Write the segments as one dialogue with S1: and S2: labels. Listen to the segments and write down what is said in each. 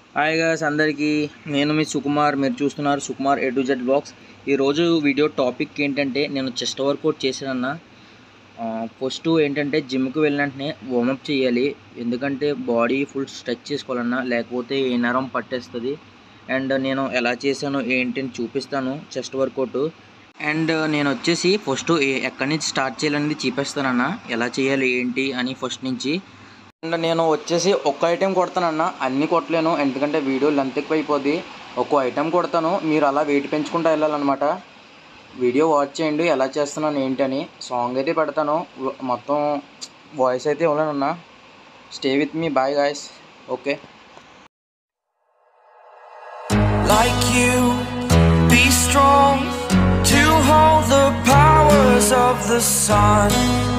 S1: Hi gas అందరికీ నేను మీ సుకుమార్ మీరు చూస్తున్నారు Sukumar A to Z blogs ఈరోజు వీడియో టాపిక్ ఏంటంటే నేను చెస్ట్ వర్కౌట్ చేశానన్న ఫస్ట్ ఏంటంటే జిమ్కి వెళ్ళిన వెంటనే వార్మప్ చేయాలి ఎందుకంటే బాడీ ఫుల్ స్ట్రెచ్ చేసుకోవాలన్నా లేకపోతే ఏ నరం పట్టేస్తుంది అండ్ నేను ఎలా చేశానో ఏంటి అని చూపిస్తాను చెస్ట్ వర్కౌట్ అండ్ నేను వచ్చేసి ఫస్ట్ ఎక్కడి నుంచి స్టార్ట్ చేయాలనేది చూపిస్తానన్న ఎలా చేయాలి ఏంటి అని ఫస్ట్ నుంచి అండ్ నేను వచ్చేసి ఒక్క ఐటెం కొడతానన్న అన్నీ కొట్టలేను ఎందుకంటే వీడియో లెంత్ ఎక్కువ అయిపోద్ది ఒక్కో ఐటెం కొడతాను మీరు అలా వెయిట్ పెంచుకుంటూ వెళ్ళాలన్నమాట వీడియో వాచ్ చేయండి ఎలా చేస్తున్నాను ఏంటని సాంగ్ అయితే పెడతాను వ- మొత్తం వాయిస్ అయితే ఇవ్వలేనన్న stay with me bye guys okay
S2: like you. Be strong to hold the powers of the sun.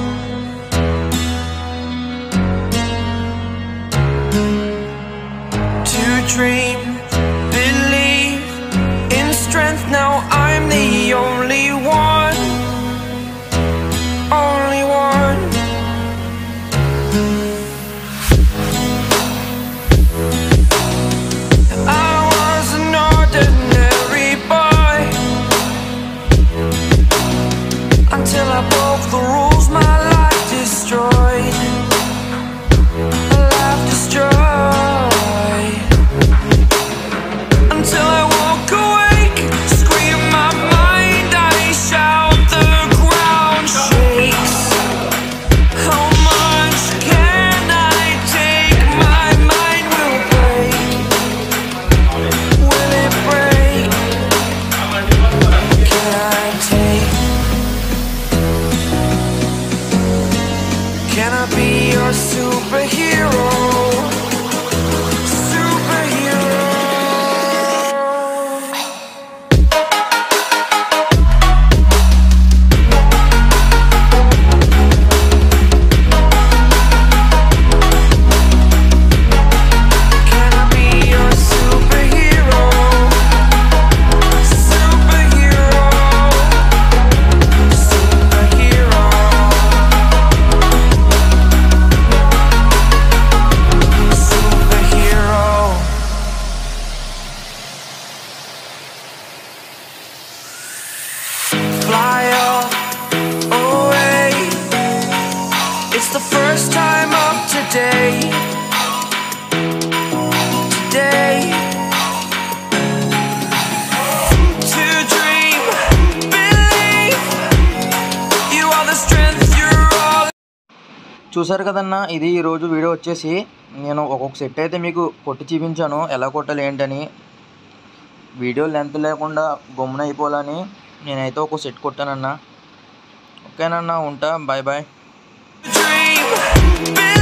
S2: To dream, believe in strength. Now I'm the only one. Only one. I was an ordinary boy until I broke the rules. My life destroyed. A life destroyed. Until I walk awake, scream my mind. I shout, the ground shakes. How much can I take? My mind will break. Will it break? Can I take? Can I be your superhero? Superhero. Can I be your superhero? Superhero. Superhero. Superhero. Fly away. It's the first time of today. Today. To dream, believe. You are the strength. You're all.
S1: చూసారు కదన్నా ఇది ఈరోజు video వచ్చేసి నేను ఒక్కొక్క set అయితే మీకు కొట్టి చూపించాను ఎలా కొట్టాలి ఏంటని వీడియో లెంత్ లేకుండా గమ్మున అయిపోవాలని నేనైతే ఒక సెట్ కొట్టానన్నా ఓకేనన్నా ఉంటా బాయ్ బాయ్
S2: dream, believe.